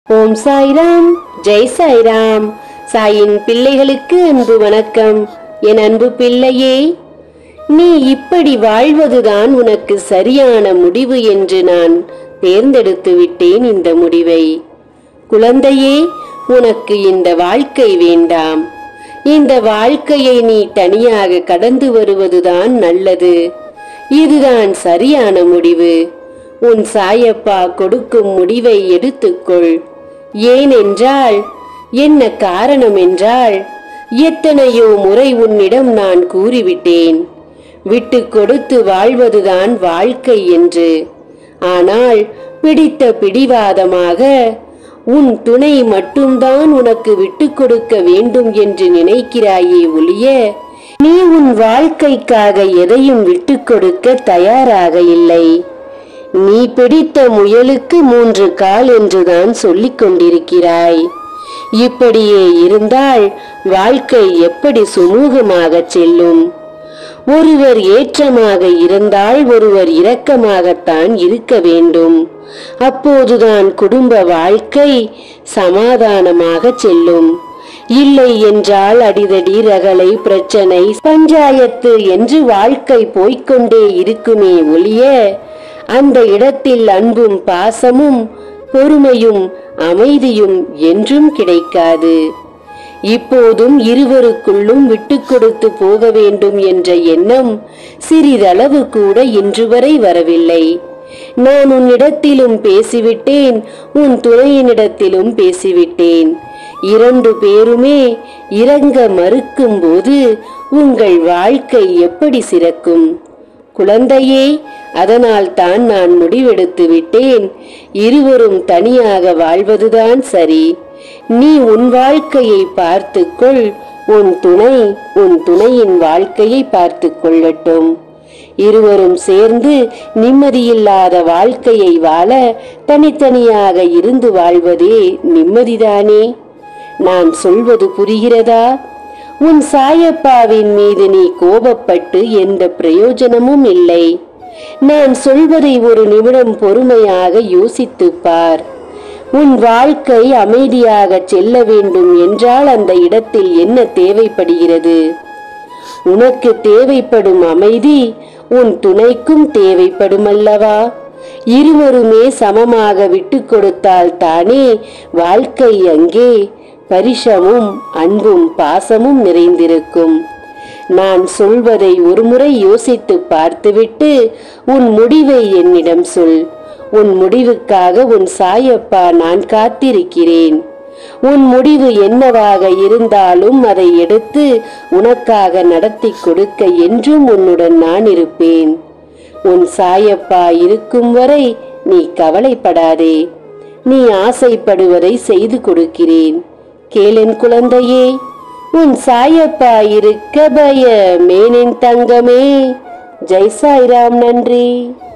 ஓம் சாய்ராம் ஜெய் சாய்ராம் சாயின் பிள்ளைகளுக்கு அன்பு வணக்கம் என் அன்பு பிள்ளையே நீ இப்படி வாழ்வதுதான் உனக்கு சரியான முடிவு என்று நான் தேர்ந்தெடுத்து விட்டேன் இந்த முடிவை குழந்தையே உனக்கு இந்த வாழ்க்கை வேண்டாம் இந்த வாழ்க்கையை நீ தனியாக கடந்து வருவதுதான் நல்லது இதுதான் சரியான முடிவு உன் சாயப்பா கொடுக்கும் முடிவை எடுத்துக்கொள் ஏனென்றால் என்ன காரணம் என்றால் எத்தனையோ முறை உன்னிடம் நான் கூறிவிட்டேன் விட்டு கொடுத்து வாழ்வதுதான் வாழ்க்கை என்று ஆனால் பிடித்த பிடிவாதமாக உன் துணை மட்டும்தான் உனக்கு விட்டு கொடுக்க வேண்டும் என்று நினைக்கிறாயே ஒழிய நீ உன் வாழ்க்கைக்காக எதையும் விட்டு கொடுக்க தயாராக இல்லை நீ பிடித்த முயலுக்கு மூன்று கால் என்றுதான் சொல்லிக் கொண்டிருக்கிறாய் இப்படியே இருந்தால் வாழ்க்கை எப்படி சுமூகமாகச் செல்லும் ஒருவர் ஏற்றமாக இருந்தால் ஒருவர் இரக்கமாகத்தான் இருக்க வேண்டும் அப்போதுதான் குடும்ப வாழ்க்கை சமாதானமாக செல்லும் இல்லை என்றால் அடிதடி ரகளை பிரச்சனை பஞ்சாயத்து என்று வாழ்க்கை போய்க்கொண்டே இருக்குமே ஒழிய அந்த இடத்தில் அன்பும் பாசமும் பொறுமையும் அமைதியும் என்றும் கிடைக்காது இப்போதும் இருவருக்குள்ளும் விட்டு கொடுத்து போக வேண்டும் என்ற எண்ணம் சிறிதளவு கூட இன்று வரை வரவில்லை நான் உன்னிடத்திலும் பேசிவிட்டேன் உன் துணையினிடத்திலும் பேசிவிட்டேன் இரண்டு பேருமே இறங்க மறுக்கும்போது உங்கள் வாழ்க்கை எப்படி சிறக்கும் குழந்தையே அதனால் தான் நான் முடிவெடுத்து விட்டேன் இருவரும் தனியாக வாழ்வதுதான் சரி நீ உன் வாழ்க்கையை பார்த்துக்கொள் உன் துணை உன் துணையின் வாழ்க்கையை பார்த்து கொள்ளட்டும் இருவரும் சேர்ந்து நிம்மதியில்லாத வாழ்க்கையை வாழ தனித்தனியாக இருந்து வாழ்வதே நிம்மதிதானே நான் சொல்வது புரிகிறதா உன் சாயப்பாவின் மீது நீ கோபப்பட்டு எந்த பிரயோஜனமும் இல்லை நான் சொல்வதை ஒரு நிமிடம் பொறுமையாக யோசித்துப் பார் உன் வாழ்க்கை அமைதியாக செல்ல வேண்டும் என்றால் அந்த இடத்தில் என்ன தேவைப்படுகிறது உனக்கு தேவைப்படும் அமைதி உன் துணைக்கும் தேவைப்படும் அல்லவா இருவருமே சமமாக விட்டு கொடுத்தால் தானே வாழ்க்கை அங்கே பரிசமும் அன்பும் பாசமும் நிறைந்திருக்கும் நான் சொல்வதை ஒருமுறை யோசித்து பார்த்துவிட்டு உன் முடிவை என்னிடம் சொல் உன் முடிவுக்காக உன் சாயப்பா நான் காத்திருக்கிறேன் உன் முடிவு என்னவாக இருந்தாலும் அதை எடுத்து உனக்காக நடத்தி கொடுக்க என்றும் உன்னுடன் நான் இருப்பேன் உன் சாயப்பா இருக்கும் வரை நீ கவலைப்படாதே நீ ஆசைப்படுவதை செய்து கொடுக்கிறேன் கேளன் குழந்தையே உன் சாயப்பா இருக்க பயமேனின் தங்கமே ஜெய் சாய்ராம் நன்றி